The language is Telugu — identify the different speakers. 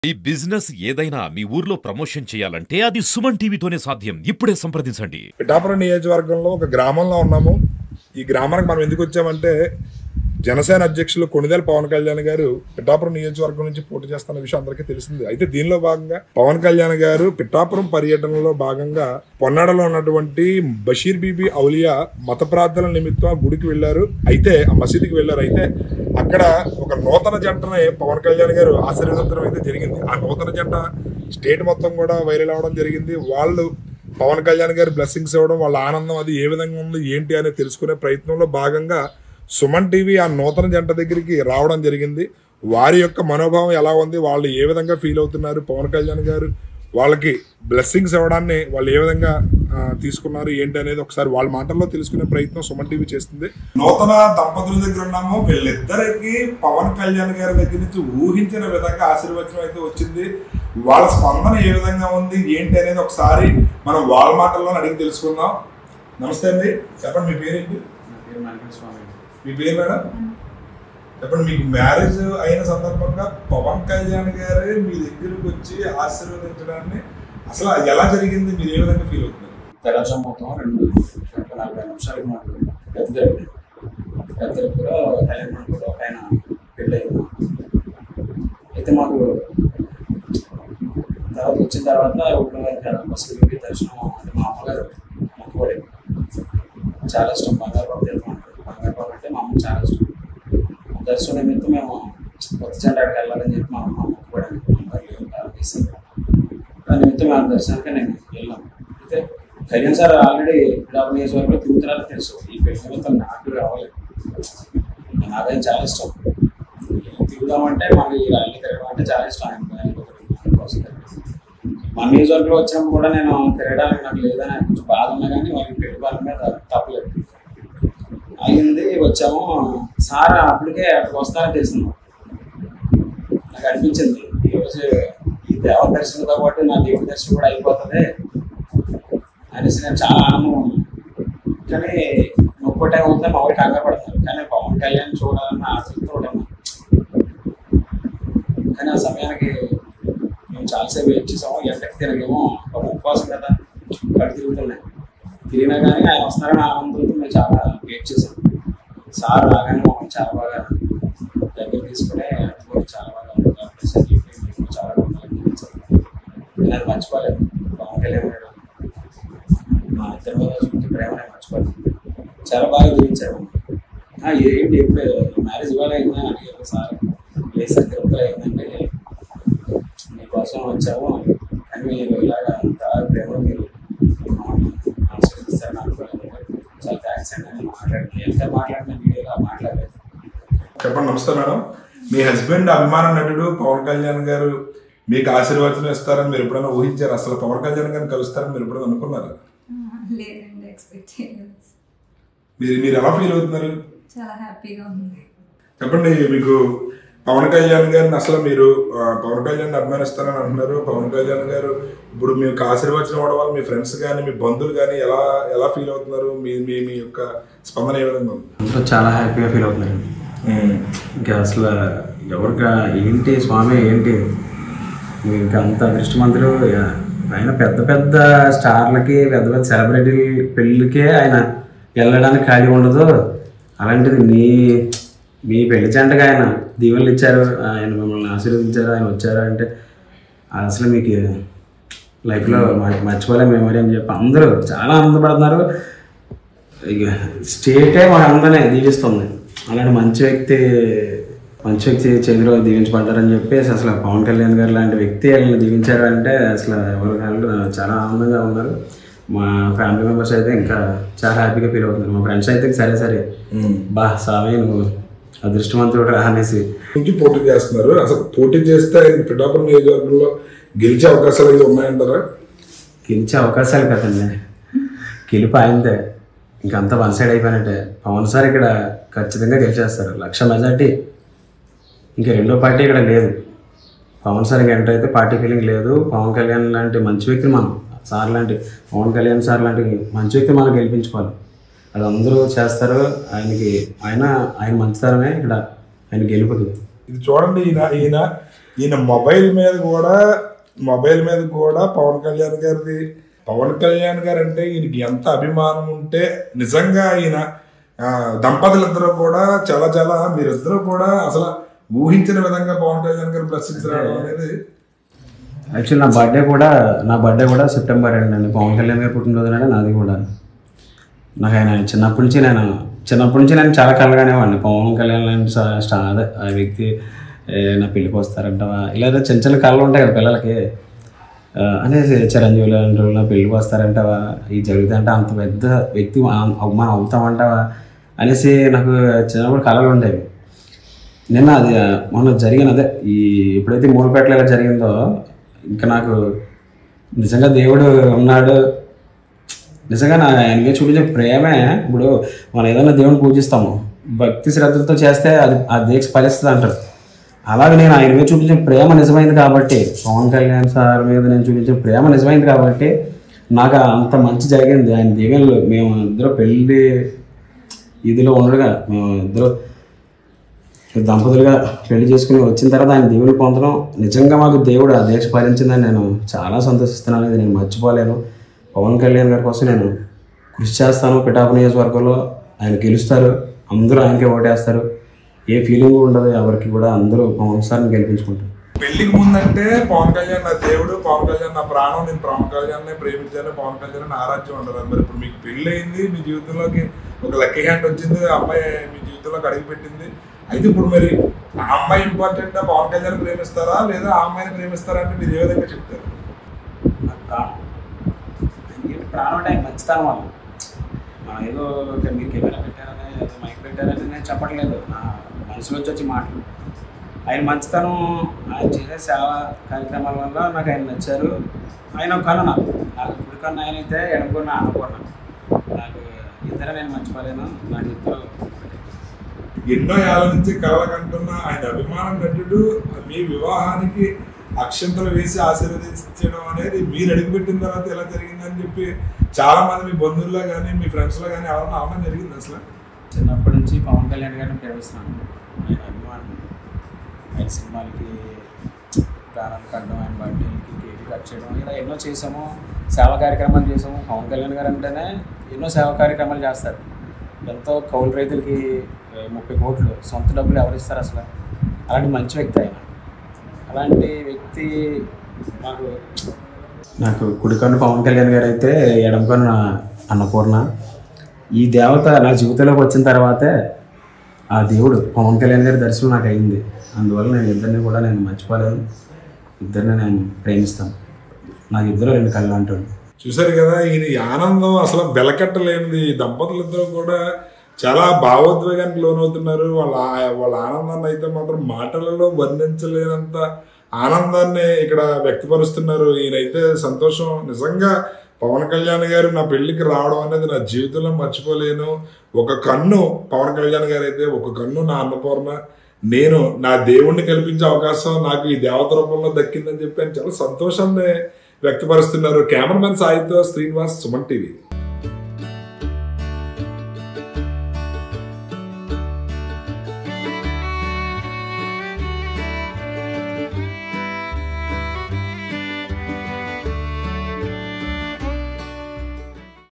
Speaker 1: ఈ బిజినెస్ ఏదైనా మీ ఊర్లో ప్రమోషన్ చేయాలంటే అది సుమన్ టీవీతోనే సాధ్యం ఇప్పుడే సంప్రదించండి
Speaker 2: పిఠాపురం నియోజకవర్గంలో ఒక గ్రామంలో ఉన్నాము ఈ గ్రామానికి మనం ఎందుకు వచ్చామంటే జనసేన అధ్యక్షులు కొణిదెల పవన్ కళ్యాణ్ గారు పిఠాపురం నియోజకవర్గం నుంచి పోటీ చేస్తున్న విషయం అందరికీ తెలిసింది అయితే దీనిలో భాగంగా పవన్ కళ్యాణ్ గారు పిఠాపురం పర్యటనలో భాగంగా పొన్నాడలో ఉన్నటువంటి బషీర్ బీబీ ఔలియా మత ప్రార్థనల నిమిత్తం ఆ గుడికి వెళ్ళారు అయితే ఆ మసీదుకి వెళ్ళారు అయితే అక్కడ ఒక నూతన జంటనే పవన్ కళ్యాణ్ గారు ఆశీర్వదించడం అయితే జరిగింది ఆ నూతన జంట స్టేట్ మొత్తం కూడా వైరల్ అవడం జరిగింది వాళ్ళు పవన్ కళ్యాణ్ గారి బ్లెస్సింగ్స్ ఇవ్వడం వాళ్ళ ఆనందం అది ఏ విధంగా ఉంది ఏంటి అనేది తెలుసుకునే ప్రయత్నంలో భాగంగా సుమన్ టీవీ ఆ నూతన జంట దగ్గరికి రావడం జరిగింది వారి యొక్క మనోభావం ఎలా ఉంది వాళ్ళు ఏ విధంగా ఫీల్ అవుతున్నారు పవన్ కళ్యాణ్ గారు వాళ్ళకి బ్లెస్సింగ్స్ ఇవ్వడాన్ని వాళ్ళు ఏ విధంగా ఆ, తీసుకున్నారు ఏంటి అనేది ఒకసారి వాళ్ళ మాటల్లో తెలుసుకునే ప్రయత్నం సుమన్ టీవీ చేస్తుంది నూతన దంపతుల దగ్గర ఉన్నాము వీళ్ళిద్దరికి పవన్ కళ్యాణ్ గారి దగ్గర నుంచి ఊహించిన విధంగా ఆశీర్వచనం అయితే వచ్చింది వాళ్ళ స్పందన ఏ విధంగా ఉంది ఏంటి అనేది ఒకసారి మనం వాళ్ళ మాటల్లో అడిగి తెలుసుకుందాం నమస్తే అండి చెప్పండి మీ పేరేంటి
Speaker 3: నా పేరు మణికంఠ స్వామి
Speaker 2: మీ పేరు మేడం చెప్పండి మీకు మ్యారేజ్ అయిన సందర్భంగా పవన్ కళ్యాణ్ గారే మీ దగ్గరకు వచ్చి ఆశీర్వదించడాన్ని అసలు అది ఎలా జరిగింది మీరు ఏ విధంగా ఫీల్ అవుతున్నారు
Speaker 3: తెల్లజాము మొత్తం రెండు గంటల నలభై నిమిషాలకి మాకు పెద్ద జరిగింది పెద్ద కూడా కళ్యాణ మండపంలో పైన పెళ్ళి అయింది అయితే మాకు తర్వాత వచ్చిన తర్వాత ఇప్పుడు బస్సు వెళ్ళి దర్శనం అంటే మా అమ్మగారు మొక్కుబడి చాలా ఇష్టం బంగారు బాబు తెలుసు బంగారు బాబు అంటే మా అమ్మ చాలా ఇష్టం దర్శనం నిమిత్తం మేము కొత్త చెండాడికి వెళ్ళాలని చెప్పి మా అమ్మ మొక్కుబడి అమ్మగారు లేవు కాలం వేసింది దాని నిమిత్తం మేము దర్శనానికి నేను వెళ్ళాం అయితే కళ్యాణ్ సార్ ఆల్రెడీ పిడాపు నియోజకవర్గంలో తిరుగుతున్నారని తెలుసు ఈ పెళ్లి నిమిత్తం నాకు రావాలి నాకైతే చాలా ఇష్టం తిరుగుదామంటే మాకు ఈ ర్యాలీ తిరగడం అంటే చాలా ఇష్టం ఆయన ఆయన ఆయన కోసం తిరగడం. మన నియోజకవర్గంలో వచ్చినప్పుడు కూడా నేను తిరగడానికి నాకు లేదని ఆయన కొంచెం బాధ ఉన్నా కానీ వాళ్ళకి పెళ్లి వాళ్ళ మీద తప్పలేదు అయింది వచ్చాము సార్ అప్పటికే అక్కడికి వస్తారని తెలిసింది నాకు అనిపించింది ఈరోజు ఈ దేవ దర్శనంతో పాటు నా దేవుడి దర్శనం కూడా అయిపోతుంది అనేసి నేను చాలా ఆనందం ఉన్నాను కానీ ఒక్కో టైం అవుతుంది మా ఊరికి కంగారు పడుతున్నారు కానీ పవన్ కళ్యాణ్ చూడాలన్న ఆసక్తితో ఉన్నాను కానీ ఆ సమయానికి మేము చాలాసేపు వెయిట్ చేసాము ఎండకి తిరగేమో ఒక ఉపవాసం కదా కడు తిరుగుతున్నాయి తిరిగినా కానీ ఆయన వస్తున్నారని ఆనందంతో మేము చాలా వెయిట్ చేసాం సార్ రాగానే మమ్మల్ని చాలా బాగా దగ్గర తీసుకుని అందులో చాలా బాగా ప్లస్ అని చెప్పి మేము చాలా బాగా జీవించాం. నేను అది మర్చిపోలేదు పవన్ కళ్యాణ్ గారు మా ఇద్దరి మీద చూపించే ప్రేమనే మర్చిపోలేదు చాలా బాగా జీవించారు ఆ, ఏంటి ఎప్పుడు మ్యారేజ్ ఇవాళ అయిందని అడిగారు సార్ లేదు సార్ తిరుపతిలో అయిందంటే మీకోసం వచ్చాము కానీ మీరు ఇలాగ అంత ప్రేమ మీరు మమ్మల్ని ఆశీర్వదిస్తారని అనుకోలేదు చాలా థ్యాంక్స్ అండి అని మాట్లాడి ఎంత మాట్లాడిన వీడియోలో మాట్లాడలేదు
Speaker 2: చెప్పండి నమస్తే మేడం మీ హస్బెండ్ అభిమాన నటుడు పవన్ కళ్యాణ్ గారు మీకు ఆశీర్వచనం ఇస్తారని మీరు ఎప్పుడైనా ఊహించారు అసలు పవన్ కళ్యాణ్ గారిని కలుస్తారని మీరు ఎప్పుడైనా అనుకున్నారు
Speaker 4: లేదండి ఎక్స్పెక్ట్ చేయలేదు
Speaker 2: మీరు మీరు ఎలా ఫీల్ అవుతున్నారు
Speaker 4: చాలా హ్యాపీగా ఉంది
Speaker 2: చెప్పండి మీకు పవన్ కళ్యాణ్ గారిని అసలు మీరు ఆ, పవన్ కళ్యాణ్ అభిమానిస్తారని అంటున్నారు పవన్ కళ్యాణ్ గారు ఇప్పుడు మీకు ఆశీర్వచనం ఇవ్వడం వల్ల మీ ఫ్రెండ్స్ కానీ మీ బంధువులు కానీ ఎలా ఎలా ఫీల్ అవుతున్నారు మీ మీ మీ యొక్క స్పందన ఏ విధంగా ఉంది
Speaker 5: అందరూ చాలా హ్యాపీగా ఫీల్ అవుతున్నారు ఇంకా అసలు ఎవరికి ఏంటి స్వామి ఏంటి నువ్వు ఇంకా అంత అదృష్టవంతుడు ఆయన పెద్ద పెద్ద స్టార్లకి పెద్ద పెద్ద సెలబ్రిటీ పెళ్ళికే ఆయన వెళ్ళడానికి ఖాళీ ఉండదు అలాంటిది మీ మీ పెళ్లి జంటగా ఆయన దీవెనలు ఇచ్చారు ఆయన మిమ్మల్ని ఆశీర్వదించారు ఆయన వచ్చారు అంటే అసలు మీకు లైఫ్లో మర్చిపోలే మెమరీ అని చెప్పి అందరూ చాలా ఆనందపడుతున్నారు ఇక స్టేటే మా అందరినీ దీవిస్తుంది అలాంటి మంచి వ్యక్తి మంచి వ్యక్తి చేతిలో దీవించబడ్డారని చెప్పేసి అసలు పవన్ కళ్యాణ్ గారు లాంటి వ్యక్తి వాళ్ళని దీవించారు అంటే అసలు ఎవరు కాదు చాలా ఆనందంగా ఉన్నారు మా ఫ్యామిలీ మెంబర్స్ అయితే ఇంకా చాలా హ్యాపీగా ఫీల్ అవుతున్నారు మా ఫ్రెండ్స్ అయితే సరే సరే బా సామే నువ్వు అదృష్టవంతుడు రా అనేసి
Speaker 2: నుంచి పోటీ చేస్తున్నారు అసలు పోటీ చేస్తే ఆయన పిఠాపురం నియోజకవర్గంలో గెలిచే అవకాశాలు అయితే ఉన్నాయంటారా
Speaker 5: గెలిచే అవకాశాలు కదండి గెలుపు ఆయనదే ఇంకంతా వన్ సైడ్ అయిపోయినట్టే పవన్ సార్ ఇక్కడ ఖచ్చితంగా గెలిచేస్తారు లక్ష మెజార్టీ ఇంకా రెండో పార్టీ ఇక్కడ లేదు పవన్ సార్ ఎంటర్ అయితే పార్టీ ఫీలింగ్ లేదు పవన్ కళ్యాణ్ లాంటి మంచి వ్యక్తిని మనం సార్ లాంటి పవన్ కళ్యాణ్ సార్ లాంటి మంచి వ్యక్తి మనం గెలిపించుకోవాలి అది అందరూ చేస్తారు ఆయనకి ఆయన ఆయన మంచితనమే ఇక్కడ ఆయన గెలుపుకి
Speaker 2: ఇది చూడండి ఈయన ఈయన ఈయన మొబైల్ మీద కూడా మొబైల్ మీద కూడా పవన్ కళ్యాణ్ గారిది పవన్ కళ్యాణ్ గారు అంటే ఈయనకి ఎంత అభిమానం ఉంటే నిజంగా ఈయన ఆ, దంపతులిద్దరూ కూడా చాలా చాలా మీరిద్దరూ కూడా అసలు ఊహించిన విధంగా పవన్ కళ్యాణ్ గారు బ్లెస్సింగ్స్ రావడం అనేది
Speaker 5: యాక్చువల్ నా బర్త్డే కూడా నా బర్త్డే కూడా సెప్టెంబర్ రెండు అండి పవన్ కళ్యాణ్ గారు పుట్టినరోజు నాడే నాది కూడా నాకు ఆయన చిన్నప్పటి నుంచి నేను చిన్నప్పటి నుంచి నేను చాలా కలగానేవాడిని పవన్ కళ్యాణ్ లాంటి స్టా- స్టా- అదే ఆ వ్యక్తి ఏ, నా పెళ్ళికి వస్తారంటవా ఇలా ఏదో చిన్న చిన్న కళలు ఉంటాయి కదా పిల్లలకి ఆ, అదే చిరంజీవి లాంటి వాళ్ళు నా పెళ్ళికి వస్తారంటావా ఇది జరుగుతుంటే అంత పెద్ద వ్యక్తి మనం మనం అవుతామంటావా అనేసి నాకు చిన్నప్పుడు కళలు ఉండేవి నిన్న అది ఆ, మొన్న జరిగిన అదే ఈ ఎప్పుడైతే మూలపేటలో ఇలా జరిగిందో ఇంకా నాకు నిజంగా దేవుడు ఉన్నాడు నిజంగా నా ఆయన మీద చూపించే ప్రేమే ఇప్పుడు మనం ఏదైనా దేవుని పూజిస్తాము భక్తి శ్రద్ధలతో చేస్తే అది ఆ దీక్ష ఫలిస్తుంది అంటారు అలాగే నేను ఆయన మీద చూపించిన ప్రేమ నిజమైంది కాబట్టి పవన్ కళ్యాణ్ సార్ మీద నేను చూపించిన ప్రేమ నిజమైంది కాబట్టి నాకు అంత మంచి జరిగింది ఆయన దీవెనలు మేము ఇద్దరు పెళ్ళి ఇదిలో ఉండగా మేము ఇద్దరు దంపతులుగా పెళ్లి చేసుకుని వచ్చిన తర్వాత ఆయన దేవుని పొందడం నిజంగా మాకు దేవుడు ఆ దీక్ష పాలించిందని నేను చాలా సంతోషిస్తున్నాను ఇది నేను మర్చిపోలేను పవన్ కళ్యాణ్ గారి కోసం నేను కృషి చేస్తాను పిఠాపు నియోజకవర్గంలో ఆయన గెలుస్తారు అందరూ ఆయనకే ఓటేస్తారు ఏ ఫీలింగ్ ఉండదు ఎవరికి కూడా అందరూ పవన్ సార్ని గెలిపించుకుంటారు
Speaker 2: పెళ్లికి ముందంటే పవన్ కళ్యాణ్ నా దేవుడు పవన్ కళ్యాణ్ నా ప్రాణం నేను పవన్ కళ్యాణ్ ప్రేమించాను పవన్ కళ్యాణ్ నా ఆరాధ్యం ఉండదు మరి ఇప్పుడు మీకు పెళ్లి అయింది మీ జీవితంలోకి ఒక లక్కీ హ్యాండ్ వచ్చింది ఆ అమ్మాయి మీ జీవితంలోకి అడుగు పెట్టింది అయితే ఇప్పుడు మరి ఆ అమ్మాయి ఇంపార్టెంట్ పవన్ కళ్యాణ్ ప్రేమిస్తారా లేదా ఆ అమ్మాయిని ప్రేమిస్తారా అంటే మీరు ఏ విధంగా చెప్తారు
Speaker 5: నాకు ప్రాణం ఎందుకంటే ప్రాణం అంటే ఆయన మంచితనం వల్ల మనం ఏదో ఒక మీరు కెమెరా పెట్టారని ఏదో మైక్ పెట్టారని నేను చెప్పట్లేదు నా మనసులోంచి వచ్చి మాటలు ఆయన మంచితనం ఆయన చేసే సేవ కార్యక్రమాల వల్ల నాకు ఆయన నచ్చారు ఆయన ఒక కన్ను నాకు నాకు కుడి కన్ను ఆయన అయితే ఎడమకొన్న ఆనపూర్ణ నాకు ఇద్దరు నేను మర్చిపోలేను నాకు ఇద్దరు
Speaker 2: ఎన్నో ఏళ్ళ నుంచి కలలకంటున్న ఆయన అభిమానం నటుడు మీ వివాహానికి అక్షంతలు వేసి ఆశీర్వదించడం అనేది మీరు అడుగుపెట్టిన తర్వాత ఎలా జరిగిందని చెప్పి చాలా మంది మీ బంధువుల్లో కానీ మీ ఫ్రెండ్స్లో కానీ ఎవరన్నా అవడం జరిగింది అసలు
Speaker 5: చిన్నప్పటి నుంచి పవన్ కళ్యాణ్ గారిని ప్రేమిస్తున్నాను ఆయన అభిమానం ఆయన సినిమాలకి ప్రాణాలు కట్టడం ఆయన బర్త్డేలకి కేక్ కట్ చేయడం ఇలా ఎన్నో చేసాము సేవా కార్యక్రమాలు చేసాము పవన్ కళ్యాణ్ గారు అంటేనే ఎన్నో సేవా కార్యక్రమాలు చేస్తారు ఎంతో కౌలు రైతులకి ఏ, ముప్పై కోట్లు సొంత డబ్బులు ఎవరిస్తారు అసలు అలాంటి మంచి వ్యక్తి ఆయన అలాంటి వ్యక్తి నాకు నాకు కుడికన్ను పవన్ కళ్యాణ్ గారు అయితే ఎడమకన్ను నా అన్నపూర్ణ ఈ దేవత నా జీవితంలోకి వచ్చిన తర్వాతే ఆ దేవుడు పవన్ కళ్యాణ్ గారి దర్శనం నాకు అయింది అందువల్ల నేను ఇద్దరిని కూడా నేను మర్చిపోలేను ఇద్దరిని నేను ప్రేమిస్తాను నాకు ఇద్దరు రెండు కళ్ళు అంటాడు
Speaker 2: చూసారు కదా ఈయన ఈ ఆనందం అసలు వెలకట్టలేనిది ఈ దంపతులిద్దరూ కూడా చాలా భావోద్వేగానికి లోనవుతున్నారు వాళ్ళ ఆ- వాళ్ళ ఆనందాన్ని అయితే మాత్రం మాటలలో వర్ణించలేనంత ఆనందాన్ని ఇక్కడ వ్యక్తపరుస్తున్నారు ఈయనైతే సంతోషం నిజంగా పవన్ కళ్యాణ్ గారు నా పెళ్లికి రావడం అనేది నా జీవితంలో మర్చిపోలేను ఒక కన్ను పవన్ కళ్యాణ్ గారు అయితే ఒక కన్ను నా అన్నపూర్ణ నేను నా దేవుణ్ణి కల్పించే అవకాశం నాకు ఈ దేవత రూపంలో దక్కిందని చెప్పి ఆయన చాలా సంతోషాన్ని వ్యక్తపరుస్తున్నారు కెమెరామెన్ సాయితో శ్రీనివాస్ సుమన్ టీవీ